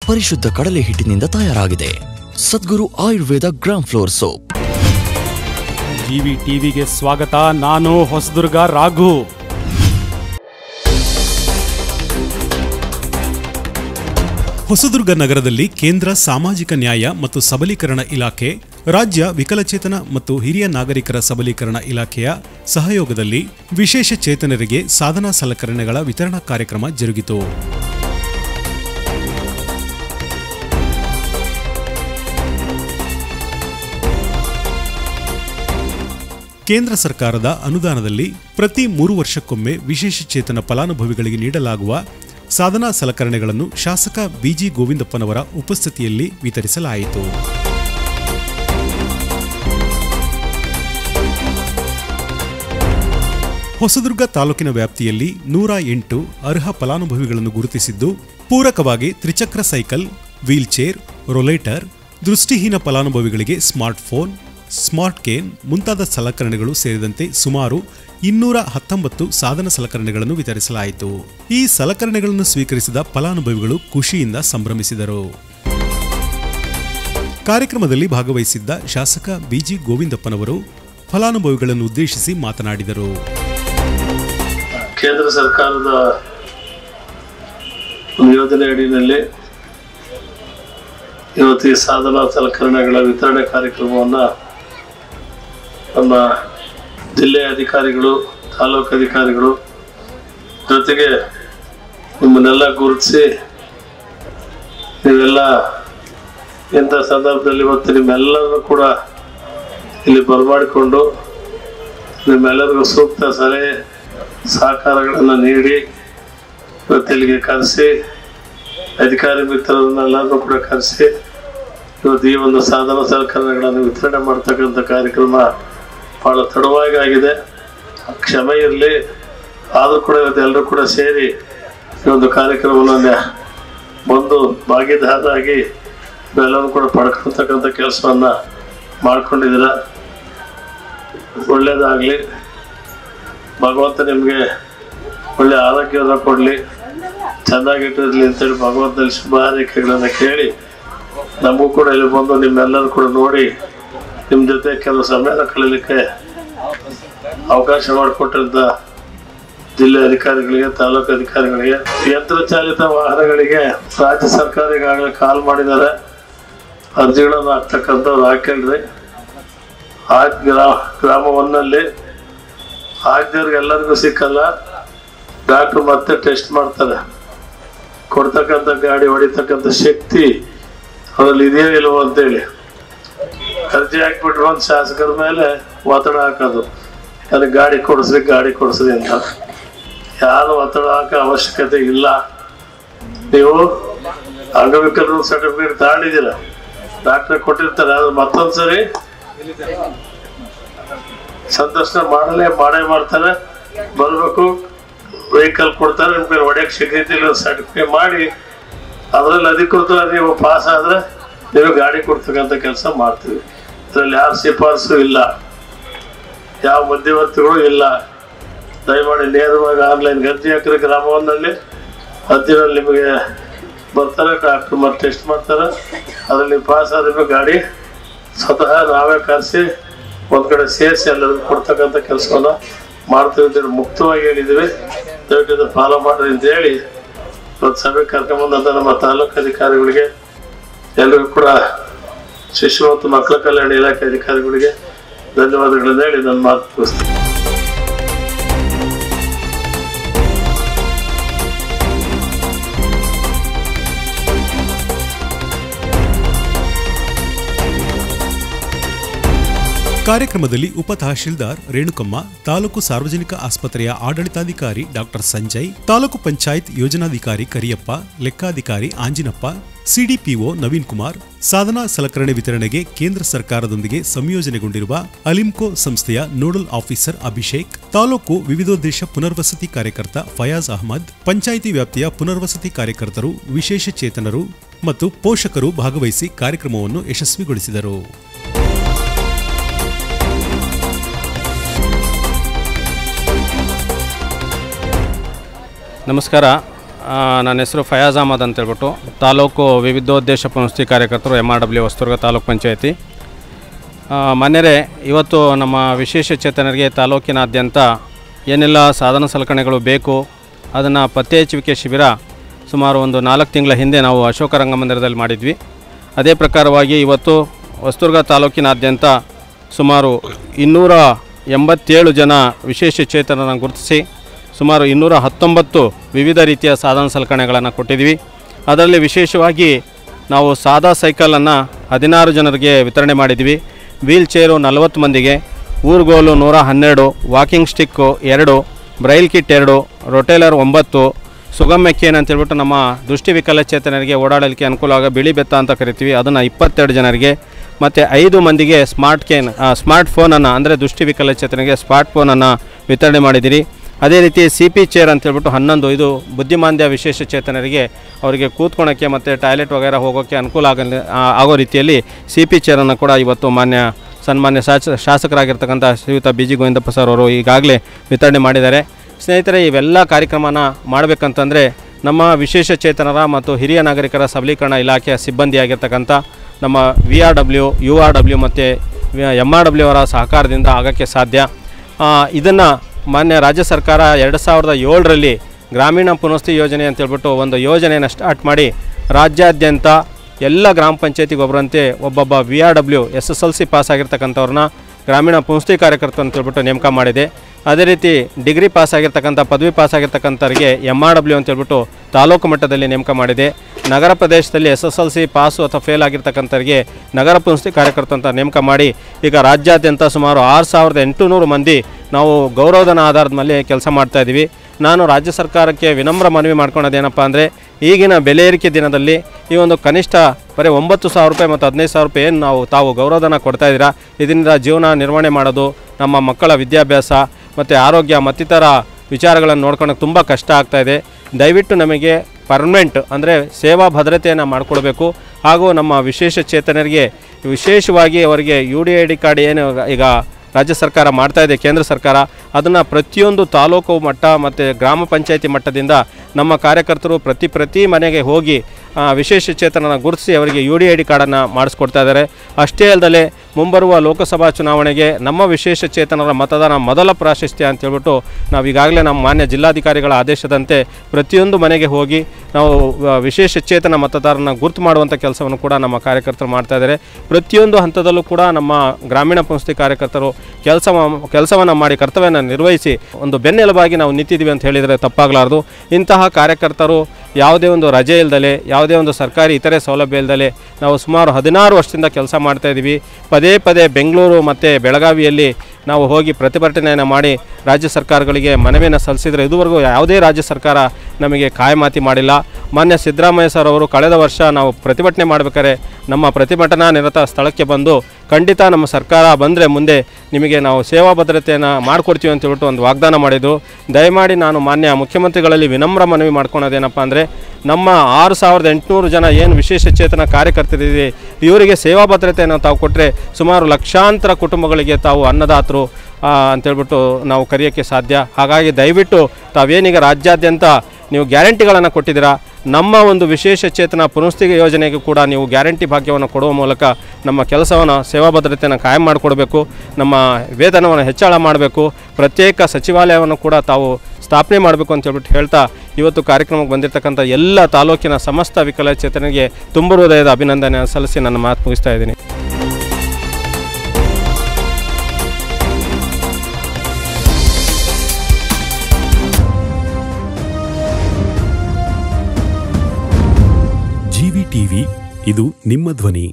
ಪರಿಶುದ್ಧ ಕಡಲೆ ಹಿಟ್ಟಿನಿಂದ ತಯಾರಾಗಿದೆ Sadguru Ayurveda gram flour soap GV ಟಿವಿಗೆ ಸ್ವಾಗತ ನಾನು ಹೊಸದುರ್ಗ ರಾಘು ಹೊಸದುರ್ಗ ನಗರದಲ್ಲಿ ಕೇಂದ್ರ ಸಾಮಾಜಿಕ ನ್ಯಾಯ ಮತ್ತು ಸಬಲೀಕರಣ ಇಲಾಖೆ ರಾಜ್ಯ ವಿಕಲಚೇತನ ಮತ್ತು ಹಿರಿಯ ನಾಗರಿಕರ ಸಬಲೀಕರಣ ಇಲಾಖೆಯ ಸಹಯೋಗದಲ್ಲಿ ವಿಶೇಷ ಚೇತನರಿಗೆ ಸಾಧನ ಸಲಕರಣೆಗಳ ವಿತರಣಾ ಕಾರ್ಯಕ್ರಮ ಜರುಗಿತು ಕೇಂದ್ರ ಸರ್ಕಾರದ ಅನುದಾನದಲ್ಲಿ ಪ್ರತಿ ಮೂರು ವರ್ಷಕ್ಕೊಮ್ಮೆ ವಿಶೇಷ ಚೇತನ ಫಲಾನುಭವಿಗಳಿಗೆ ನೀಡಲಾಗುವ ಸಾಧನಾ ಸಲಕರಣೆಗಳನ್ನು ಶಾಸಕ ಬಿಜಿ ಗೋವಿಂದಪ್ಪನವರ ಉಪಸ್ಥಿತಿಯಲ್ಲಿ ವಿತರಿಸಲಾಯಿತು ಹೊಸದುರ್ಗ ತಾಲೂಕಿನ ವ್ಯಾಪ್ತಿಯಲ್ಲಿ ನೂರ ಎಂಟು ಅರ್ಹ ಫಲಾನುಭವಿಗಳನ್ನು ಗುರುತಿಸಿದ್ದು ಪೂರಕವಾಗಿ ತ್ರಿಚಕ್ರ ಸೈಕಲ್ ವೀಲ್ಚೇರ್ ರೊಲೇಟರ್ ದೃಷ್ಟಿಹೀನ ಫಲಾನುಭವಿಗಳಿಗೆ ಸ್ಮಾರ್ಟ್ಫೋನ್ ಸ್ಮಾರ್ಟ್ ಕೇನ್ ಮುಂತಾದ ಸಲಕರಣೆಗಳು ಸೇರಿದಂತೆ ಸುಮಾರು ಇನ್ನೂರ ಹತ್ತೊಂಬತ್ತು ಸಾಧನ ಸಲಕರಣೆಗಳನ್ನು ವಿತರಿಸಲಾಯಿತು ಈ ಸಲಕರಣೆಗಳನ್ನು ಸ್ವೀಕರಿಸಿದ ಫಲಾನುಭವಿಗಳು ಖುಷಿಯಿಂದ ಸಂಭ್ರಮಿಸಿದರು ಕಾರ್ಯಕ್ರಮದಲ್ಲಿ ಭಾಗವಹಿಸಿದ್ದ ಶಾಸಕ ಬಿಜಿ ಗೋವಿಂದಪ್ಪನವರು ಫಲಾನುಭವಿಗಳನ್ನು ಉದ್ದೇಶಿಸಿ ಮಾತನಾಡಿದರು ಕೇಂದ್ರ ಸರ್ಕಾರದ ಒಂದು ಯೋಜನೆ ಅಡಿಯಲ್ಲಿ ಇವತ್ತು ಈ ಸಾಧನ ಸಲಕರಣೆಗಳ ವಿತರಣೆ ಕಾರ್ಯಕ್ರಮವನ್ನು ನಮ್ಮ ಜಿಲ್ಲೆಯ ಅಧಿಕಾರಿಗಳು ತಾಲೂಕು ಅಧಿಕಾರಿಗಳು ಜೊತೆಗೆ ನಿಮ್ಮನ್ನೆಲ್ಲ ಗುರುತಿಸಿ ನೀವೆಲ್ಲ ಇಂಥ ಸಂದರ್ಭದಲ್ಲಿ ಇವತ್ತು ನಿಮ್ಮೆಲ್ಲರನ್ನು ಕೂಡ ಇಲ್ಲಿ ಬರಮಾಡಿಕೊಂಡು ನಿಮ್ಮೆಲ್ಲರಿಗೂ ಸೂಕ್ತ ಸಲಹೆ ಸಹಕಾರಗಳನ್ನು ನೀಡಿ ಇವತ್ತು ಇಲ್ಲಿಗೆ ಕರೆಸಿ ಅಧಿಕಾರಿ ಮಿತ್ರರನ್ನೆಲ್ಲರನ್ನೂ ಕೂಡ ಕರೆಸಿ ಇವತ್ತು ಈ ಒಂದು ಸಾಧನ ಸಲಕರಣೆಗಳನ್ನು ವಿತರಣೆ ಮಾಡ್ತಕ್ಕಂಥ ಕಾರ್ಯಕ್ರಮ ಭಾಳ ತಡವಾಗಿ ಆಗಿದೆ ಕ್ಷಮೆ ಇರಲಿ ಆದರೂ ಕೂಡ ಇವತ್ತು ಎಲ್ಲರೂ ಕೂಡ ಸೇರಿ ಈ ಒಂದು ಕಾರ್ಯಕ್ರಮವನ್ನು ಬಂದು ಭಾಗಿದಾರರಾಗಿ ಇವೆಲ್ಲವೂ ಕೂಡ ಪಡ್ಕೊಳ್ತಕ್ಕಂಥ ಕೆಲಸವನ್ನು ಮಾಡ್ಕೊಂಡಿದ್ದೀರ ಒಳ್ಳೆಯದಾಗಲಿ ಭಗವಂತ ನಿಮಗೆ ಒಳ್ಳೆ ಆರೋಗ್ಯವನ್ನು ಕೊಡಲಿ ಚೆನ್ನಾಗಿಟ್ಟಿರಲಿ ಅಂತೇಳಿ ಭಗವಂತನಲ್ಲಿ ಶುಭ ಹಾರೈಕೆಗಳನ್ನು ಕೇಳಿ ನಮಗೂ ಕೂಡ ಇಲ್ಲಿ ಬಂದು ನಿಮ್ಮೆಲ್ಲರೂ ಕೂಡ ನೋಡಿ ನಿಮ್ಮ ಜೊತೆ ಕೆಲವು ಸಮಯನ ಕಳೀಲಿಕ್ಕೆ ಅವಕಾಶ ಮಾಡಿಕೊಟ್ಟಿದ್ದ ಜಿಲ್ಲೆ ಅಧಿಕಾರಿಗಳಿಗೆ ತಾಲೂಕು ಅಧಿಕಾರಿಗಳಿಗೆ ಯಂತ್ರ ಚಾಲಿತ ವಾಹನಗಳಿಗೆ ರಾಜ್ಯ ಸರ್ಕಾರ ಈಗಾಗಲೇ ಕಾಲ್ ಮಾಡಿದ್ದಾರೆ ಅರ್ಜಿಗಳನ್ನು ಹಾಕ್ತಕ್ಕಂಥವ್ರು ಹಾಕೇಳ್ರಿ ಆ ಗ್ರಾ ಗ್ರಾಮ ಒನ್ನಲ್ಲಿ ಆಗ್ದವ್ರಿಗೆ ಎಲ್ಲರಿಗೂ ಸಿಕ್ಕಲ್ಲ ಡಾಕ್ಟ್ರು ಮತ್ತೆ ಟೆಸ್ಟ್ ಮಾಡ್ತಾರೆ ಕೊಡ್ತಕ್ಕಂಥ ಗಾಡಿ ಹೊಡಿತಕ್ಕಂಥ ಶಕ್ತಿ ಅದ್ರಲ್ಲಿ ಇದೆಯೋ ಇಲ್ವೋ ಅಂತೇಳಿ ಅರ್ಜಿ ಹಾಕ್ಬಿಟ್ರು ಒಂದು ಶಾಸಕರ ಮೇಲೆ ಒತ್ತಡ ಹಾಕೋದು ನನಗೆ ಗಾಡಿ ಕೊಡಿಸ್ರಿ ಗಾಡಿ ಕೊಡಿಸ್ರಿ ಅಂತ ಯಾರು ಒತ್ತಡ ಹಾಕೋ ಅವಶ್ಯಕತೆ ಇಲ್ಲ ನೀವು ಅಂಗವಿಕಲರ ಸರ್ಟಿಫಿಕೇಟ್ ತಗೊಂಡಿದ್ದೀರ ಡಾಕ್ಟರ್ ಕೊಟ್ಟಿರ್ತಾರೆ ಅದು ಮತ್ತೊಂದ್ಸರಿ ಸಂದರ್ಶನ ಮಾಡಲೇ ಮಾಡೇ ಮಾಡ್ತಾರೆ ಬರಬೇಕು ವೆಹಿಕಲ್ ಕೊಡ್ತಾರೆ ನಿಮ್ಗೆ ಹೊಡೆಯಕ್ಕೆ ಸಿಗೈತಿ ಸರ್ಟಿಫಿಕೇಟ್ ಮಾಡಿ ಅದರಲ್ಲಿ ಅಧಿಕೃತವಾಗಿ ನೀವು ಪಾಸ್ ಆದರೆ ನೀವು ಗಾಡಿ ಕೊಡ್ತಕ್ಕಂಥ ಕೆಲಸ ಮಾಡ್ತೀವಿ ಇದರಲ್ಲಿ ಯಾರು ಶಿಫಾರಸು ಇಲ್ಲ ಯಾವ ಮಧ್ಯವರ್ತಿಗಳು ಇಲ್ಲ ದಯಮಾಡಿ ನೇರವಾಗಿ ಆನ್ಲೈನ್ ಗರ್ಜಿ ಹಾಕಿದ್ರೆ ಗ್ರಾಮವನ್ನಲ್ಲಿ ಹದ್ದಿನಲ್ಲಿ ನಿಮಗೆ ಬರ್ತಾರೆ ಡಾಕ್ಟ್ರ್ ಮತ್ತೆ ಟೆಸ್ಟ್ ಮಾಡ್ತಾರೆ ಅದರಲ್ಲಿ ಪಾಸ್ ಆದ್ರೆ ಗಾಡಿ ಸ್ವತಃ ನಾವೇ ಕರೆಸಿ ಒಂದ್ ಕಡೆ ಸೇರಿಸಿ ಎಲ್ಲರಿಗೂ ಕೊಡ್ತಕ್ಕಂಥ ಕೆಲಸವನ್ನ ಮಾಡ್ತೀವಿ ಅಂತೇಳಿ ಮುಕ್ತವಾಗಿ ಹೇಳಿದ್ದೀವಿ ದಯವಿಟ್ಟು ಇದನ್ನ ಫಾಲೋ ಮಾಡ್ರಿ ಅಂತ ಹೇಳಿ ಇವತ್ತು ಸಭೆ ಕರ್ಕೊಂಬಂದಂತ ನಮ್ಮ ತಾಲೂಕು ಅಧಿಕಾರಿಗಳಿಗೆ ಎಲ್ಲರಿಗೂ ಕೂಡ ಶಿಶು ಮತ್ತು ಮಕ್ಕಳ ಕಲ್ಯಾಣ ಇಲಾಖೆ ಅಧಿಕಾರಿಗಳಿಗೆ ಧನ್ಯವಾದಗಳನ್ನ ಹೇಳಿ ನನ್ನ ಮಾತು ಮುಗಿಸ್ತೀನಿ ಕಾರ್ಯಕ್ರಮದಲ್ಲಿ ಉಪ ತಹಶೀಲ್ದಾರ್ ರೇಣುಕಮ್ಮ ತಾಲೂಕು ಸಾರ್ವಜನಿಕ ಆಸ್ಪತ್ರೆಯ ಆಡಳಿತಾಧಿಕಾರಿ ಡಾಕ್ಟರ್ ಸಂಜಯ್ ತಾಲೂಕು ಪಂಚಾಯತ್ ಯೋಜನಾಧಿಕಾರಿ ಕರಿಯಪ್ಪ ಲೆಕ್ಕಾಧಿಕಾರಿ ಆಂಜಿನಪ್ಪ ಸಿಡಿಪಿಒ ನವೀನ್ ಕುಮಾರ್ ಸಾಧನಾ ಸಲಕರಣೆ ವಿತರಣೆಗೆ ಕೇಂದ್ರ ಸರ್ಕಾರದೊಂದಿಗೆ ಸಂಯೋಜನೆಗೊಂಡಿರುವ ಅಲಿಮ್ಕೋ ಸಂಸ್ಥೆಯ ನೋಡಲ್ ಆಫೀಸರ್ ಅಭಿಷೇಕ್ ತಾಲೂಕು ವಿವಿಧೋದ್ದೇಶ ಪುನರ್ವಸತಿ ಕಾರ್ಯಕರ್ತ ಫಯಾಜ್ ಅಹಮದ್ ಪಂಚಾಯಿತಿ ವ್ಯಾಪ್ತಿಯ ಪುನರ್ವಸತಿ ಕಾರ್ಯಕರ್ತರು ವಿಶೇಷ ಚೇತನರು ಮತ್ತು ಪೋಷಕರು ಭಾಗವಹಿಸಿ ಕಾರ್ಯಕ್ರಮವನ್ನು ಯಶಸ್ವಿಗೊಳಿಸಿದರು ನಮಸ್ಕಾರ ಆ, ನನ್ನ ಹೆಸರು ಫಯಾಜ್ ಅಹಮದ್ ಅಂತ ಹೇಳ್ಬಿಟ್ಟು ತಾಲೂಕು ವಿವಿಧೋದ್ದೇಶ ಪುನಸ್ತಿ ಕಾರ್ಯಕರ್ತರು M R W Hosadurga taluk panchayat ಮನೆಯರೇ ಇವತ್ತು ನಮ್ಮ ವಿಶೇಷ ಚೇತನರಿಗೆ ತಾಲೂಕಿನಾದ್ಯಂತ ಏನೆಲ್ಲ ಸಾಧನ ಸಲಕರಣೆಗಳು ಬೇಕು ಅದನ್ನು ಪತ್ತೆ ಹಚ್ಚುವಿಕೆ ಶಿಬಿರ ಸುಮಾರು ಒಂದು ನಾಲ್ಕು ತಿಂಗಳ ಹಿಂದೆ ನಾವು ಅಶೋಕ ರಂಗಮಂದಿರದಲ್ಲಿ ಮಾಡಿದ್ವಿ ಅದೇ ಪ್ರಕಾರವಾಗಿ ಇವತ್ತು ಹೊಸದುರ್ಗ ತಾಲೂಕಿನಾದ್ಯಂತ ಸುಮಾರು ಇನ್ನೂರ ಎಂಬತ್ತೇಳು ಜನ ವಿಶೇಷ ಚೇತನರನ್ನು ಗುರುತಿಸಿ ಸುಮಾರು ಇನ್ನೂರ ಹತ್ತೊಂಬತ್ತು ವಿವಿಧ ರೀತಿಯ ಸಾಧನ ಸಲಕರಣೆಗಳನ್ನು ಕೊಟ್ಟಿದ್ವಿ ಅದರಲ್ಲಿ ವಿಶೇಷವಾಗಿ ನಾವು ಸಾದಾ ಸೈಕಲನ್ನು ಹದಿನಾರು ಜನರಿಗೆ ವಿತರಣೆ ಮಾಡಿದ್ವಿ ವೀಲ್ ಚೇರು ನಲವತ್ತು ಮಂದಿಗೆ ಊರುಗೋಲು ನೂರ ಹನ್ನೆರಡು ವಾಕಿಂಗ್ ಸ್ಟಿಕ್ಕು ಎರಡು ಬ್ರೈಲ್ ಕಿಟ್ ಎರಡು ರೊಟೇಲರ್ ಒಂಬತ್ತು ಸುಗಮ್ಯ ಕೇನ್ ಅಂತ ಹೇಳ್ಬಿಟ್ಟು ನಮ್ಮ ದೃಷ್ಟಿ ವಿಕಲಚೇತನರಿಗೆ ಓಡಾಡಲಿಕ್ಕೆ ಅನುಕೂಲ ಆಗ ಬಿಳಿ ಬೆತ್ತ ಅಂತ ಕರಿತೀವಿ ಅದನ್ನು ಇಪ್ಪತ್ತೆರಡು ಜನರಿಗೆ ಮತ್ತು ಐದು ಮಂದಿಗೆ ಸ್ಮಾರ್ಟ್ ಕೇನ್ ಆ, ಸ್ಮಾರ್ಟ್ ಫೋನನ್ನು ಅಂದರೆ ದೃಷ್ಟಿ ವಿಕಲಚೇತನರಿಗೆ ಸ್ಮಾರ್ಟ್ ಫೋನನ್ನು ವಿತರಣೆ ಮಾಡಿದಿರಿ ಅದೇ ರೀತಿ ಸಿ ಪಿ ಚೇರ್ ಅಂತ ಹೇಳ್ಬಿಟ್ಟು ಹನ್ನೊಂದು ಇದು ಬುದ್ಧಿಮಾಂದ್ಯ ವಿಶೇಷ ಚೇತನರಿಗೆ ಅವರಿಗೆ ಕೂತ್ಕೊಳ್ಳೋಕ್ಕೆ ಮತ್ತು ಟಾಯ್ಲೆಟ್ ವಗೈರೆ ಹೋಗೋಕ್ಕೆ ಅನುಕೂಲ ಆಗಲಿ ಆ- ಆಗೋ ರೀತಿಯಲ್ಲಿ ಸಿ ಪಿ ಚೇರನ್ನು ಕೂಡ ಇವತ್ತು ಮಾನ್ಯ ಸನ್ಮಾನ್ಯ ಶಾಸ ಶಾಸಕರಾಗಿರ್ತಕ್ಕಂಥ ಶ್ರೀಯುತ ಬಿ ಜಿ ಗೋವಿಂದಪ್ಪ ಸರ್ ಅವರು ಈಗಾಗಲೇ ವಿತರಣೆ ಮಾಡಿದ್ದಾರೆ ಸ್ನೇಹಿತರೆ ಇವೆಲ್ಲ ಕಾರ್ಯಕ್ರಮನ ಮಾಡಬೇಕಂತಂದರೆ ನಮ್ಮ ವಿಶೇಷ ಚೇತನರ ಮತ್ತು ಹಿರಿಯ ನಾಗರಿಕರ ಸಬಲೀಕರಣ ಇಲಾಖೆಯ ಸಿಬ್ಬಂದಿಯಾಗಿರ್ತಕ್ಕಂಥ ನಮ್ಮ V R W U R W ಮತ್ತು ಎಮ್ ಆರ್ ಡಬ್ಲ್ಯೂ ಅವರ ಸಹಕಾರದಿಂದ ಆಗೋಕ್ಕೆ ಸಾಧ್ಯ ಇದನ್ನು ಮಾನ್ಯ ರಾಜ್ಯ ಸರ್ಕಾರ ಎರಡು ಸಾವಿರದ ಏಳರಲ್ಲಿ ಗ್ರಾಮೀಣ ಪುನಸ್ತಿ ಯೋಜನೆ ಅಂತ ಹೇಳ್ಬಿಟ್ಟು ಒಂದು ಯೋಜನೆಯನ್ನು ಸ್ಟಾರ್ಟ್ ಮಾಡಿ ರಾಜ್ಯಾದ್ಯಂತ ಎಲ್ಲ ಗ್ರಾಮ ಪಂಚಾಯತಿಗೆ ಒಬ್ಬರಂತೆ ಒಬ್ಬೊಬ್ಬ V R W S S L C pass ಆಗಿರ್ತಕ್ಕಂಥವ್ರನ್ನ ಗ್ರಾಮೀಣ ಪುನಸ್ತಿ ಕಾರ್ಯಕರ್ತರು ಅಂತ ಹೇಳ್ಬಿಟ್ಟು ನೇಮಕ ಮಾಡಿದೆ ಅದೇ ರೀತಿ ಡಿಗ್ರಿ ಪಾಸ್ ಆಗಿರ್ತಕ್ಕಂಥ ಪದವಿ ಪಾಸ್ ಆಗಿರ್ತಕ್ಕಂಥವ್ರಿಗೆ ಎಮ್ ಆರ್ ಡಬ್ಲ್ಯೂ ಅಂತ ಹೇಳ್ಬಿಟ್ಟು ತಾಲೂಕು ಮಟ್ಟದಲ್ಲಿ ನೇಮಕ ಮಾಡಿದೆ ನಗರ ಪ್ರದೇಶದಲ್ಲಿ S S L C pass ಅಥವಾ ಫೇಲ್ ಆಗಿರ್ತಕ್ಕಂಥವ್ರಿಗೆ ನಗರ ಪುನಸ್ತಿ ಕಾರ್ಯಕರ್ತರು ಅಂತ ನೇಮಕ ಮಾಡಿ ಈಗ ರಾಜ್ಯಾದ್ಯಂತ ಸುಮಾರು ಆರು ಸಾವಿರದ ಎಂಟುನೂರು ಮಂದಿ ನಾವು ಗೌರವಧನ ಆಧಾರದ ಮೇಲೆ ಕೆಲಸ ಮಾಡ್ತಾ ಇದ್ದೀವಿ ನಾನು ರಾಜ್ಯ ಸರ್ಕಾರಕ್ಕೆ ವಿನಮ್ರ ಮನವಿ ಮಾಡ್ಕೊಳೋದೇನಪ್ಪ ಅಂದರೆ ಈಗಿನ ಬೆಲೆ ಏರಿಕೆ ದಿನದಲ್ಲಿ ಈ ಒಂದು ಕನಿಷ್ಠ ಬರೀ ಒಂಬತ್ತು ಸಾವಿರ ರೂಪಾಯಿ ಮತ್ತು ಹದಿನೈದು ಸಾವಿರ ರೂಪಾಯಿ ಏನು ನಾವು ತಾವು ಗೌರವಧನ ಕೊಡ್ತಾ ಇದ್ದೀರಾ ಇದರಿಂದ ಜೀವನ ನಿರ್ವಹಣೆ ಮಾಡೋದು ನಮ್ಮ ಮಕ್ಕಳ ವಿದ್ಯಾಭ್ಯಾಸ ಮತ್ತು ಆರೋಗ್ಯ ಮತ್ತಿತರ ವಿಚಾರಗಳನ್ನು ನೋಡ್ಕೊಳಕ್ಕೆ ತುಂಬ ಕಷ್ಟ ಆಗ್ತಾ ಇದೆ ದಯವಿಟ್ಟು ನಮಗೆ ಪರ್ಮನೆಂಟ್ ಅಂದರೆ ಸೇವಾ ಭದ್ರತೆಯನ್ನು ಮಾಡಿಕೊಡ್ಬೇಕು ಹಾಗೂ ನಮ್ಮ ವಿಶೇಷ ಚೇತನರಿಗೆ ವಿಶೇಷವಾಗಿ ಅವರಿಗೆ U D I D card ಏನು ಈಗ ರಾಜ್ಯ ಸರ್ಕಾರ ಮಾಡ್ತಾ ಇದೆ ಕೇಂದ್ರ ಸರ್ಕಾರ ಅದನ್ನು ಪ್ರತಿಯೊಂದು ತಾಲೂಕು ಮಟ್ಟ ಮತ್ತು ಗ್ರಾಮ ಪಂಚಾಯತಿ ಮಟ್ಟದಿಂದ ನಮ್ಮ ಕಾರ್ಯಕರ್ತರು ಪ್ರತಿ ಪ್ರತಿ ಮನೆಗೆ ಹೋಗಿ ಆ, ವಿಶೇಷ ಚೇತನನ ಗುರುತಿಸಿ ಅವರಿಗೆ ಯು ಡಿ ಐ ಡಿ ಕಾರ್ಡನ್ನು ಮಾಡಿಸ್ಕೊಡ್ತಾ ಇದ್ದಾರೆ ಅಷ್ಟೇ ಅಲ್ಲದೆ ಮುಂಬರುವ ಲೋಕಸಭಾ ಚುನಾವಣೆಗೆ ನಮ್ಮ ವಿಶೇಷ ಚೇತನರ ಮತದಾನ ಮೊದಲ ಪ್ರಾಶಸ್ತ್ಯ ಅಂತ ಹೇಳ್ಬಿಟ್ಟು ನಾವು ಈಗಾಗಲೇ ನಮ್ಮ ಮಾನ್ಯ ಜಿಲ್ಲಾಧಿಕಾರಿಗಳ ಆದೇಶದಂತೆ ಪ್ರತಿಯೊಂದು ಮನೆಗೆ ಹೋಗಿ ನಾವು ಆ, ವಿಶೇಷ ಚೇತನ ಮತದಾರನ ಗುರುತು ಮಾಡುವಂಥ ಕೆಲಸವನ್ನು ಕೂಡ ನಮ್ಮ ಕಾರ್ಯಕರ್ತರು ಮಾಡ್ತಾ ಇದ್ದಾರೆ ಪ್ರತಿಯೊಂದು ಹಂತದಲ್ಲೂ ಕೂಡ ನಮ್ಮ ಗ್ರಾಮೀಣ ಪಂಚಾಯತಿ ಕಾರ್ಯಕರ್ತರು ಕೆಲಸ ಕೆಲಸವನ್ನು ಮಾಡಿ ಕರ್ತವ್ಯನ ನಿರ್ವಹಿಸಿ ಒಂದು ಬೆನ್ನೆಲುಬಾಗಿ ನಾವು ನಿಂತಿದ್ದೀವಿ ಅಂತ ಹೇಳಿದರೆ ತಪ್ಪಾಗಲಾರ್ದು ಇಂತಹ ಕಾರ್ಯಕರ್ತರು ಯಾವುದೇ ಒಂದು ರಜೆ ಇಲ್ದಲೆ ಯಾವುದೇ ಒಂದು ಸರ್ಕಾರಿ ಇತರೆ ಸೌಲಭ್ಯ ಇಲ್ದಲೆ ನಾವು ಸುಮಾರು ಹದಿನಾರು ವರ್ಷದಿಂದ ಕೆಲಸ ಮಾಡ್ತಾ ಇದ್ದೀವಿ ಪದೇ ಪದೇ ಬೆಂಗಳೂರು ಮತ್ತು ಬೆಳಗಾವಿಯಲ್ಲಿ ನಾವು ಹೋಗಿ ಪ್ರತಿಭಟನೆಯನ್ನು ಮಾಡಿ ರಾಜ್ಯ ಸರ್ಕಾರಗಳಿಗೆ ಮನವಿಯನ್ನು ಸಲ್ಲಿಸಿದರೆ ಇದುವರೆಗೂ ಯಾವುದೇ ರಾಜ್ಯ ಸರ್ಕಾರ ನಮಗೆ ಕಾಯಮಾತಿ ಮಾಡಿಲ್ಲ ಮಾನ್ಯ ಸಿದ್ದರಾಮಯ್ಯ ಸರ್ ಅವರು ಕಳೆದ ವರ್ಷ ನಾವು ಪ್ರತಿಭಟನೆ ಮಾಡಬೇಕಾದ್ರೆ ನಮ್ಮ ಪ್ರತಿಭಟನಾ ನಿರತ ಸ್ಥಳಕ್ಕೆ ಬಂದು ಖಂಡಿತ ನಮ್ಮ ಸರ್ಕಾರ ಬಂದರೆ ಮುಂದೆ ನಿಮಗೆ ನಾವು ಸೇವಾ ಭದ್ರತೆಯನ್ನು ಮಾಡಿಕೊಡ್ತೀವಿ ಅಂತ ಹೇಳ್ಬಿಟ್ಟು ಒಂದು ವಾಗ್ದಾನ ಮಾಡಿದ್ದು ದಯಮಾಡಿ ನಾನು ಮಾನ್ಯ ಮುಖ್ಯಮಂತ್ರಿಗಳಲ್ಲಿ ವಿನಮ್ರ ಮನವಿ ಮಾಡ್ಕೊಳೋದೇನಪ್ಪ ಅಂದರೆ ನಮ್ಮ ಆರು ಸಾವಿರದ ಎಂಟುನೂರು ಜನ ಏನು ವಿಶೇಷ ಚೇತನ ಕಾರ್ಯಕರ್ತರಿದೆ ಇವರಿಗೆ ಸೇವಾ ಭದ್ರತೆಯನ್ನು ತಾವು ಕೊಟ್ಟರೆ ಸುಮಾರು ಲಕ್ಷಾಂತರ ಕುಟುಂಬಗಳಿಗೆ ತಾವು ಅನ್ನದಾತರು ಆ, ಅಂತೇಳ್ಬಿಟ್ಟು ನಾವು ಕರೆಯೋಕ್ಕೆ ಸಾಧ್ಯ ಹಾಗಾಗಿ ದಯವಿಟ್ಟು ತಾವೇನೀಗ ರಾಜ್ಯಾದ್ಯಂತ ನೀವು ಗ್ಯಾರಂಟಿಗಳನ್ನು ಕೊಟ್ಟಿದ್ದೀರಾ ನಮ್ಮ ಒಂದು ವಿಶೇಷ ಚೇತನ ಪುನಸ್ತಿಗೆ ಯೋಜನೆಗೂ ಕೂಡ ನೀವು ಗ್ಯಾರಂಟಿ ಭಾಗ್ಯವನ್ನು ಕೊಡುವ ಮೂಲಕ ನಮ್ಮ ಕೆಲಸವನ್ನು ಸೇವಾ ಭದ್ರತೆಯನ್ನು ಕಾಯಂ ಮಾಡಿಕೊಡ್ಬೇಕು ನಮ್ಮ ವೇತನವನ್ನು ಹೆಚ್ಚಳ ಮಾಡಬೇಕು ಪ್ರತ್ಯೇಕ ಸಚಿವಾಲಯವನ್ನು ಕೂಡ ತಾವು ಸ್ಥಾಪನೆ ಮಾಡಬೇಕು ಅಂತ ಹೇಳ್ಬಿಟ್ಟು ಹೇಳ್ತಾ ಇವತ್ತು ಕಾರ್ಯಕ್ರಮಕ್ಕೆ ಬಂದಿರತಕ್ಕಂಥ ಎಲ್ಲ ತಾಲೂಕಿನ ಸಮಸ್ತ ವಿಕಲಚೇತನರಿಗೆ ತುಂಬ ಹೃದಯದ ಅಭಿನಂದನೆ ಸಲ್ಲಿಸಿ ನನ್ನ ಮಾತು ಮುಗಿಸ್ತಾ ಇದ್ದೀನಿ ಜಿವಿ ಟಿವಿ ಇದು ನಿಮ್ಮ ಧ್ವನಿ